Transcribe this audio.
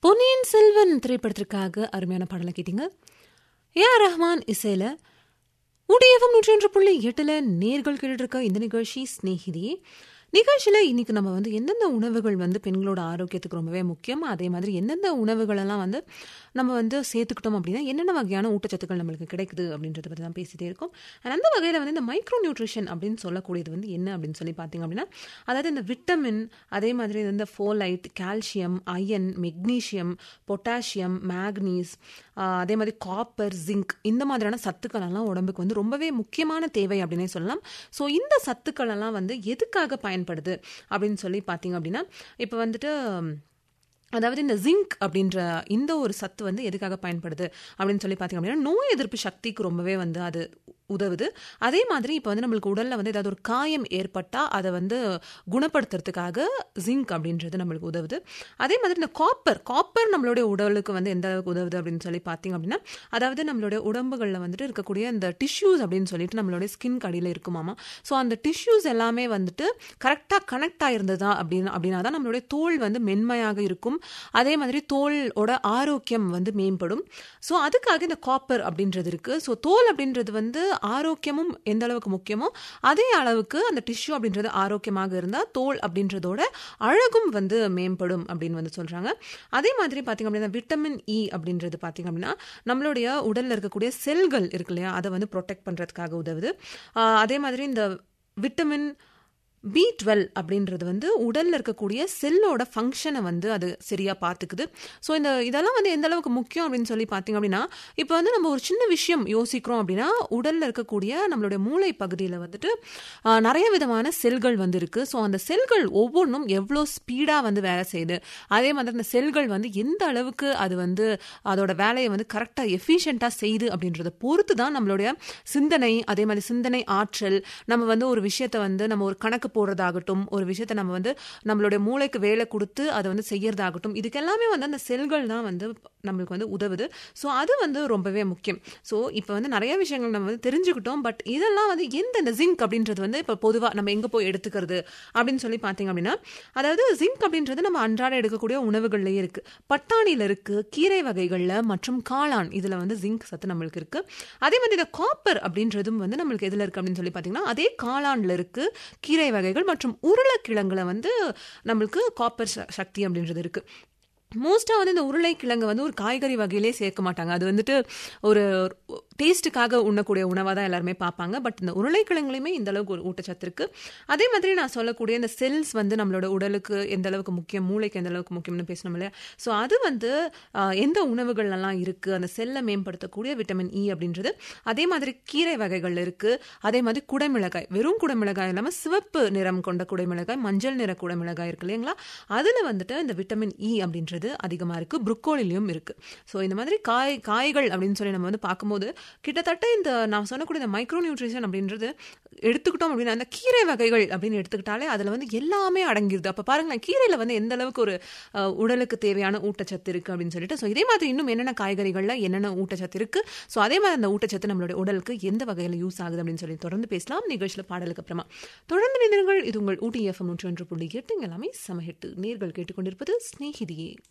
பொன்னியின் செல்வன் திரைப்படத்திற்காக அருமையான பாடலை கேட்டீங்க ஏ ஆர் ரஹ்மான் இசையில உடையவம் நூற்றி ஒன்று புள்ளி எட்டுல நேர்கள் கேட்டுட்டு இருக்க இந்த நிகழ்ச்சி ஸ்நேகிதி நிகழ்ச்சியில் இன்னைக்கு நம்ம வந்து எந்தெந்த உணவுகள் வந்து பெண்களோட ஆரோக்கியத்துக்கு ரொம்பவே முக்கியம் அதே மாதிரி எந்தெந்த உணவுகளெல்லாம் வந்து நம்ம வந்து சேர்த்துக்கிட்டோம் அப்படின்னா என்னென்ன வகையான ஊட்டச்சத்துக்கள் நம்மளுக்கு கிடைக்குது அப்படின்றத பற்றி தான் பேசிட்டே இருக்கோம் And அந்த வகையில் வந்து இந்த மைக்ரோ நியூட்ரிஷன் அப்படின்னு சொல்லக்கூடியது வந்து என்ன அப்படின்னு சொல்லி பார்த்தீங்க அப்படின்னா அதாவது இந்த விட்டமின் அதே மாதிரி இந்த folate calcium iron magnesium potassium manganese அதே மாதிரி காப்பர் ஜிங்க் இந்த மாதிரியான சத்துக்கள் எல்லாம் உடம்புக்கு வந்து ரொம்பவே முக்கியமான தேவை அப்படின்னே சொல்லலாம் ஸோ இந்த சத்துக்கள் எல்லாம் வந்து எதுக்காக பயன்படுது அப்படின்னு சொல்லி பார்த்தீங்க அப்படின்னா இப்போ வந்துட்டு அதாவது இந்த ஜிங்க் அப்படின்ற இந்த ஒரு சத்து வந்து எதுக்காக பயன்படுது அப்படின்னு சொல்லி பார்த்தீங்க அப்படின்னா நோய் எதிர்ப்பு சக்திக்கு ரொம்பவே வந்து அது உதவுது அதே மாதிரி இப்போ வந்து நம்மளுக்கு உடலில் வந்து ஏதாவது ஒரு காயம் ஏற்பட்டால் அதை வந்து குணப்படுத்துறதுக்காக ஜிங்க் அப்படின்றது நம்மளுக்கு உதவுது அதே மாதிரி இந்த காப்பர் காப்பர் நம்மளுடைய உடலுக்கு வந்து எந்த அளவுக்கு உதவுது அப்படின்னு சொல்லி பார்த்தீங்க அப்படின்னா அதாவது நம்மளுடைய உடம்புகளில் வந்துட்டு இருக்கக்கூடிய இந்த டிஷ்யூஸ் அப்படின்னு சொல்லிட்டு நம்மளுடைய ஸ்கின் கடியில் இருக்குமாமா ஸோ அந்த டிஷ்யூஸ் எல்லாமே வந்துட்டு கரெக்டாக கனெக்ட் ஆயிருந்ததா அப்படின்னு அப்படின்னா தான் நம்மளுடைய தோல் வந்து மென்மையாக இருக்கும் அதே மாதிரி தோலோட ஆரோக்கியம் வந்து மேம்படும் ஸோ அதுக்காக இந்த காப்பர் அப்படின்றது இருக்கு ஸோ தோல் அப்படின்றது வந்து ஆரோக்கியமும் எந்த அளவுக்கு முக்கியமோ அதே அளவுக்கு அந்த டிஷ்யூ அப்படின்றது ஆரோக்கியமாக இருந்தால் தோல் அப்படின்றதோட அழகும் வந்து மேம்படும் அப்படின்னு வந்து சொல்றாங்க அதே மாதிரி பார்த்தீங்க அப்படின்னா விட்டமின் இ அப்படின்றது பார்த்தீங்க அப்படின்னா நம்மளுடைய உடல்ல இருக்கக்கூடிய செல்கள் இருக்கு இல்லையா அதை வந்து ப்ரொடெக்ட் பண்றதுக்காக உதவுது ஆஹ் அதே மாதிரி இந்த விட்டமின் பி டுவெல் அப்படின்றது வந்து உடல்ல இருக்கக்கூடிய செல்லோட ஃபங்க்ஷனை வந்து அது சரியா பார்த்துக்குது ஸோ இந்த இதெல்லாம் வந்து எந்த அளவுக்கு முக்கியம் அப்படின்னு சொல்லி பார்த்தீங்க அப்படின்னா இப்போ வந்து நம்ம ஒரு சின்ன விஷயம் யோசிக்கிறோம் அப்படின்னா உடல்ல இருக்கக்கூடிய நம்மளுடைய மூளை பகுதியில் வந்துட்டு ஆஹ், நிறைய விதமான செல்கள் வந்து இருக்கு ஸோ அந்த செல்கள் ஒவ்வொன்றும் எவ்வளோ ஸ்பீடாக வந்து வேலை செய்யுது அதே மாதிரி அந்த செல்கள் வந்து எந்த அளவுக்கு அது வந்து அதோட வேலையை வந்து கரெக்டாக எஃபிஷியண்ட்டாக செய்யுது அப்படின்றத பொறுத்து தான் நம்மளுடைய சிந்தனை அதே மாதிரி சிந்தனை ஆற்றல் நம்ம வந்து ஒரு விஷயத்தை வந்து நம்ம ஒரு கணக்கு போடுறதாகட்டும் ஒரு விஷயத்தை நம்ம வந்து நம்மளுடைய மூளைக்கு வேலை கொடுத்து அதை வந்து செய்யறதாகட்டும் இதுக்கெல்லாமே வந்து அந்த செல்கள் தான் வந்து நம்மளுக்கு வந்து உதவுது ஸோ அது வந்து ரொம்பவே முக்கியம் ஸோ இப்போ வந்து நிறைய விஷயங்கள் நம்ம வந்து தெரிஞ்சுக்கிட்டோம் பட் இதெல்லாம் வந்து எந்த இந்த ஜிங்க் அப்படின்றது வந்து இப்போ பொதுவாக நம்ம எங்கே போய் எடுத்துக்கிறது அப்படின்னு சொல்லி பார்த்தீங்க அப்படின்னா அதாவது ஜிங்க் அப்படின்றது நம்ம அன்றாட எடுக்கக்கூடிய உணவுகள்லேயே இருக்கு பட்டாணியில் இருக்கு கீரை வகைகளில் மற்றும் காளான் இதில் வந்து ஜிங்க் சத்து நம்மளுக்கு இருக்கு அதே மாதிரி இந்த காப்பர் அப்படின்றதும் வந்து நம்மளுக்கு எதில் இருக்கு அப்படின்னு சொல்லி பார்த்தீங்கன்னா அதே காளான்ல இருக்கு கீரை வகைகள் மற்றும் உருளைக்கிழங்குல வந்து நம்மளுக்கு காப்பர் ச- சக்தி அப்படின்றது இருக்கு மோஸ்ட்டாக வந்து இந்த உருளைக்கிழங்கு வந்து ஒரு காய்கறி வகையிலே சேர்க்க மாட்டாங்க அது வந்துட்டு ஒரு டேஸ்ட்டுக்காக உண்ணக்கூடிய உணவாக தான் எல்லாருமே பார்ப்பாங்க பட் இந்த உருளைக்கிழங்குலையுமே இந்த அளவுக்கு ஒரு ஊட்டச்சத்து இருக்கு அதே மாதிரி நான் சொல்லக்கூடிய இந்த செல்ஸ் வந்து நம்மளோட உடலுக்கு எந்த அளவுக்கு முக்கியம் மூளைக்கு எந்த அளவுக்கு முக்கியம்னு பேசணும் இல்லையா ஸோ அது வந்து ஆஹ், எந்த உணவுகள்லாம் இருக்கு அந்த செல்லை மேம்படுத்தக்கூடிய விட்டமின் இ அப்படின்றது அதே மாதிரி கீரை வகைகள் இருக்கு அதே மாதிரி குடைமிளகாய் வெறும் குடைமிளகாய் இல்லாமல் சிவப்பு நிறம் கொண்ட குடைமிளகாய் மஞ்சள் நிற குடைமிளகாய் இருக்கு இல்லைங்களா அதில் வந்துட்டு இந்த விட்டமின் இ அப்படின்றது அதிகமாக இருக்கு புரோக்கோலிலையும் இருக்கு ஸோ இந்த மாதிரி காய் காய்கள் அப்படின்னு சொல்லி நம்ம வந்து பார்க்கும்போது கிட்டத்தட்ட இந்த நான் சொன்னக்கூடிய இந்த மைக்ரோ நியூட்ரிஷன் அப்படின்றது எடுத்துக்கிட்டோம் அப்படின்னா அந்த கீரை வகைகள் அப்படின்னு எடுத்துக்கிட்டாலே அதில் வந்து எல்லாமே அடங்கிருது அப்போ பாருங்களேன் கீரையில் வந்து எந்த அளவுக்கு ஒரு அஹ், உடலுக்கு தேவையான ஊட்டச்சத்து இருக்கு அப்படின்னு சொல்லிட்டு ஸோ இதே மாதிரி இன்னும் என்னென்ன காய்கறிகளில் என்னென்ன ஊட்டச்சத்து இருக்கு ஸோ அதே மாதிரி அந்த ஊட்டச்சத்து நம்மளுடைய உடலுக்கு எந்த வகையில் யூஸ் ஆகுது அப்படின்னு சொல்லி தொடர்ந்து பேசலாம் நிகழ்ச்சியில் பாடலுக்கு அப்புறமா தொடர்ந்து நினைவுகள் இது உங்கள் ஊட்டி எஃப்எம் நூற்றி ஒன்று புள்ளி எட்டு இங்க எல்லாமே சமஹிட்டு நேர்கள் கேட்டுக்கொண்டிருப்பது ஸ்நேகிதியே